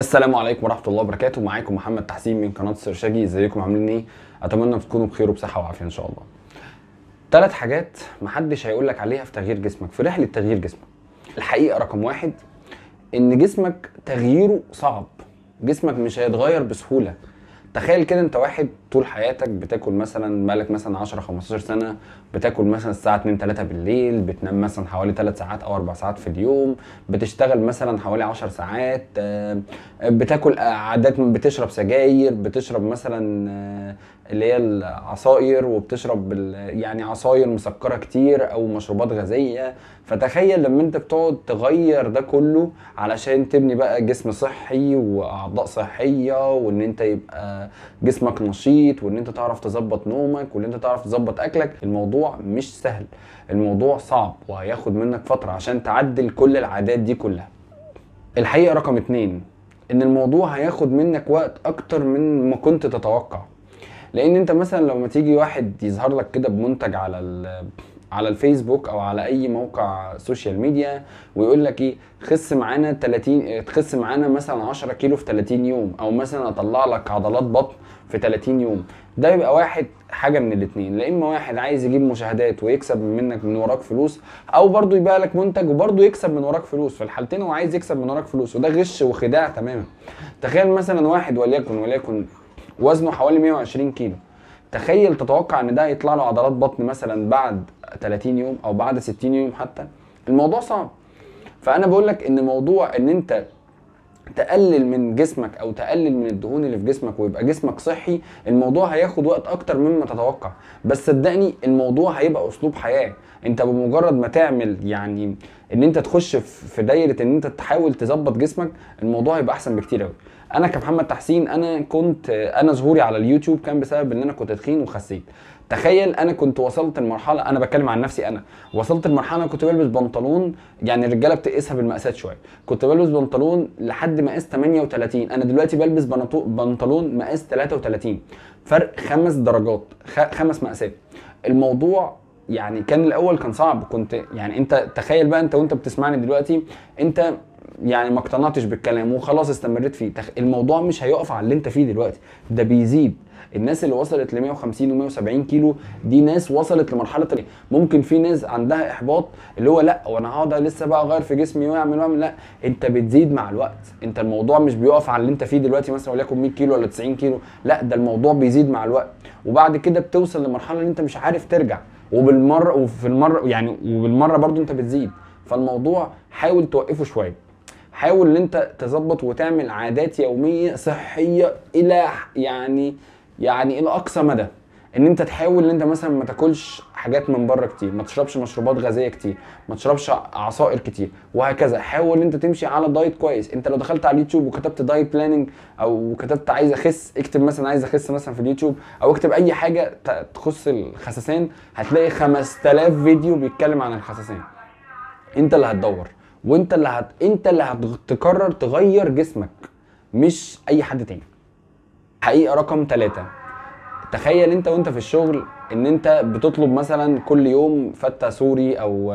السلام عليكم ورحمه الله وبركاته معاكم محمد تحسين من قناه سرشاجي ازيكم عاملين ايه اتمنى تكونوا بخير وبصحه وعافيه ان شاء الله ثلاث حاجات محدش هيقول لك عليها في تغيير جسمك في رحله تغيير جسمك الحقيقه رقم واحد ان جسمك تغييره صعب جسمك مش هيتغير بسهوله تخيل كده انت واحد طول حياتك بتاكل مثلا بقالك مثلا 10 15 سنه بتاكل مثلا الساعه 2 3 بالليل بتنام مثلا حوالي 3 ساعات او 4 ساعات في اليوم بتشتغل مثلا حوالي 10 ساعات آه، بتاكل عادات بتشرب سجاير بتشرب مثلا آه، اللي هي العصائر وبتشرب ال- يعني عصاير مسكره كتير او مشروبات غازيه فتخيل لما انت بتقعد تغير ده كله علشان تبني بقى جسم صحي واعضاء صحيه وان انت يبقى جسمك نشيط وان انت تعرف تظبط نومك وان انت تعرف تظبط اكلك الموضوع مش سهل الموضوع صعب وهياخد منك فتره عشان تعدل كل العادات دي كلها الحقيقه رقم اتنين ان الموضوع هياخد منك وقت اكتر من ما كنت تتوقع لان انت مثلا لما تيجي واحد يظهر لك كده بمنتج على ال- على الفيسبوك او على اي موقع سوشيال ميديا ويقول لك ايه خس معانا 30 تخس معانا مثلا 10 كيلو في 30 يوم او مثلا اطلع لك عضلات بطن في 30 يوم ده يبقى واحد حاجه من الاثنين لا اما واحد عايز يجيب مشاهدات ويكسب منك من وراك فلوس او برضه يبيع لك منتج وبرضه يكسب من وراك فلوس في الحالتين هو عايز يكسب من وراك فلوس وده غش وخداع تماما تخيل مثلا واحد وليكن وليكن وزنه حوالي 120 كيلو تخيل تتوقع ان ده يطلع له عضلات بطن مثلا بعد 30 يوم او بعد 60 يوم حتى الموضوع صعب فانا بقول لك ان موضوع ان انت تقلل من جسمك او تقلل من الدهون اللي في جسمك ويبقى جسمك صحي الموضوع هياخد وقت اكتر مما تتوقع بس صدقني الموضوع هيبقى اسلوب حياه انت بمجرد ما تعمل يعني ان انت تخش في في دايره ان انت تحاول تظبط جسمك الموضوع هيبقى احسن بكتير قوي انا كمحمد تحسين انا كنت انا ظهوري على اليوتيوب كان بسبب ان انا كنت تخين وخسيت تخيل انا كنت وصلت لمرحله انا بتكلم عن نفسي انا وصلت لمرحله كنت بلبس بنطلون يعني الرجاله بتقيسها بالمقاسات شويه كنت بلبس بنطلون لحد مقاس 38 انا دلوقتي بلبس بنطو- بنطلون مقاس 33 فرق خمس درجات خ- خمس مقاسات الموضوع يعني كان الاول كان صعب كنت يعني انت تخيل بقى انت وانت بتسمعني دلوقتي انت يعني ما اقتنعتش بالكلام وخلاص استمريت فيه تخ... الموضوع مش هيقف على اللي انت فيه دلوقتي ده بيزيد الناس اللي وصلت ل 150 و170 كيلو دي ناس وصلت لمرحله ال- ممكن في ناس عندها احباط اللي هو لا وانا هقعد لسه بقى اغير في جسمي واعمل واعمل لا انت بتزيد مع الوقت انت الموضوع مش بيقف على اللي انت فيه دلوقتي مثلا وليكن 100 كيلو ولا 90 كيلو لا ده الموضوع بيزيد مع الوقت وبعد كده بتوصل لمرحله ان انت مش عارف ترجع وبالمره وفي المره يعني وبالمره برضو انت بتزيد فالموضوع حاول توقفه شويه حاول ان انت تظبط وتعمل عادات يوميه صحيه الى يعني يعني الى اقصى مدى ان انت تحاول ان انت مثلا ما تاكلش حاجات من بره كتير ما تشربش مشروبات غازيه كتير ما تشربش عصائر كتير وهكذا حاول ان انت تمشي على دايت كويس انت لو دخلت على اليوتيوب وكتبت دايت بلاننج او كتبت عايز اخس اكتب مثلا عايز اخس مثلا في اليوتيوب او اكتب اي حاجه ت- تخص الخسسان هتلاقي 5000 فيديو بيتكلم عن الخسسان انت اللي هتدور وانت اللي هت... انت اللي هتقرر تغير جسمك مش اي حد تاني حقيقه رقم ثلاثة تخيل انت وانت في الشغل ان انت بتطلب مثلا كل يوم فتة سوري او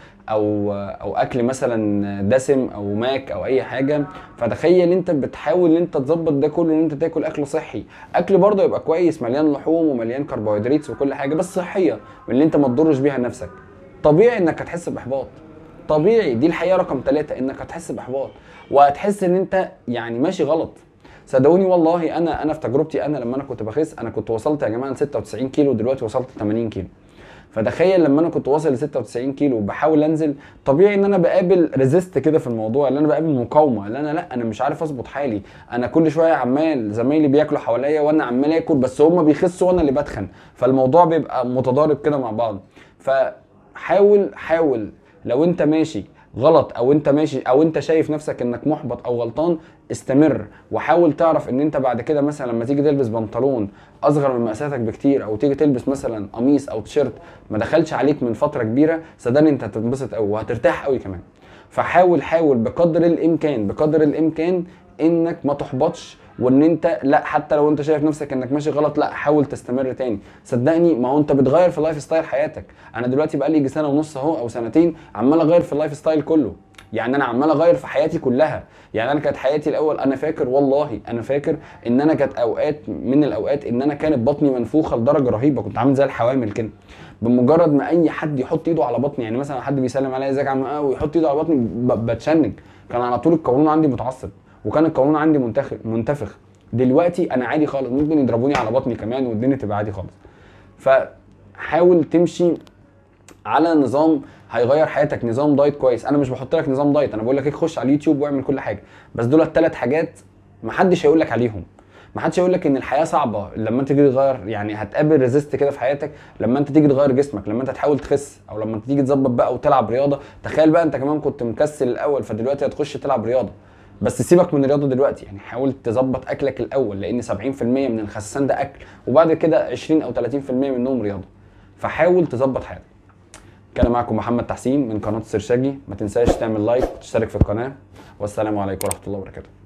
او او اكل مثلا دسم او ماك او اي حاجه فتخيل انت بتحاول ان انت تظبط ده كله ان انت تاكل اكل صحي اكل برضه يبقى كويس مليان لحوم ومليان كربوهيدرات وكل حاجه بس صحيه من اللي انت ما تضرش بيها نفسك طبيعي انك هتحس باحباط طبيعي دي الحقيقه رقم ثلاثة انك هتحس باحباط وهتحس ان انت يعني ماشي غلط صدقوني والله انا انا في تجربتي انا لما انا كنت بخس انا كنت وصلت يا جماعه ل 96 كيلو دلوقتي وصلت 80 كيلو فتخيل لما انا كنت واصل ل 96 كيلو وبحاول انزل طبيعي ان انا بقابل ريزيست كده في الموضوع اللي انا بقابل مقاومه اللي انا لا انا مش عارف اظبط حالي انا كل شويه عمال زمايلي بياكلوا حواليا وانا عمال اكل بس هم بيخسوا وانا اللي بتخن فالموضوع بيبقى متضارب كده مع بعض فحاول حاول لو انت ماشي غلط او انت ماشي او انت شايف نفسك انك محبط او غلطان استمر وحاول تعرف ان انت بعد كده مثلا لما تيجي تلبس بنطلون اصغر من مقاساتك بكتير او تيجي تلبس مثلا قميص او تيشيرت ما دخلش عليك من فتره كبيره صدقني انت هتتبسط قوي وهترتاح قوي كمان فحاول حاول بقدر الامكان بقدر الامكان انك ما تحبطش وان انت لا حتى لو انت شايف نفسك انك ماشي غلط لا حاول تستمر تاني صدقني ما هو انت بتغير في اللايف ستايل حياتك انا دلوقتي بقالي يجي سنه ونص اهو او سنتين عمال اغير في اللايف ستايل كله يعني انا عمال اغير في حياتي كلها يعني انا كانت حياتي الاول انا فاكر والله انا فاكر ان انا كانت اوقات من الاوقات ان انا كانت بطني منفوخه لدرجه رهيبه كنت عامل زي الحوامل كده بمجرد ما اي حد يحط ايده على بطني يعني مثلا حد بيسلم عليا ازيك يا عم اه ويحط ايده على بطني ب- بتشنج كان على طول القولون عندي متعصب وكان القولون عندي منتخ منتفخ دلوقتي انا عادي خالص ممكن يضربوني على بطني كمان والدنيا تبقى عادي خالص فحاول تمشي على نظام هيغير حياتك نظام دايت كويس انا مش بحط لك نظام دايت انا بقول لك ايه خش على اليوتيوب واعمل كل حاجه بس دول الثلاث حاجات محدش هيقول لك عليهم محدش هيقول لك ان الحياه صعبه لما انت تيجي تغير يعني هتقابل ريزيست كده في حياتك لما انت تيجي تغير جسمك لما انت تحاول تخس او لما انت تيجي تظبط بقى وتلعب رياضه تخيل بقى انت كمان كنت مكسل الاول فدلوقتي هتخش تلعب رياضه بس سيبك من الرياضه دلوقتي يعني حاول تظبط اكلك الاول لان 70% من الخسسان ده اكل وبعد كده 20 او 30% منهم رياضه فحاول تظبط حياتك كان معكم محمد تحسين من قناه السرشاجي ما تنساش تعمل لايك وتشترك في القناه والسلام عليكم ورحمه الله وبركاته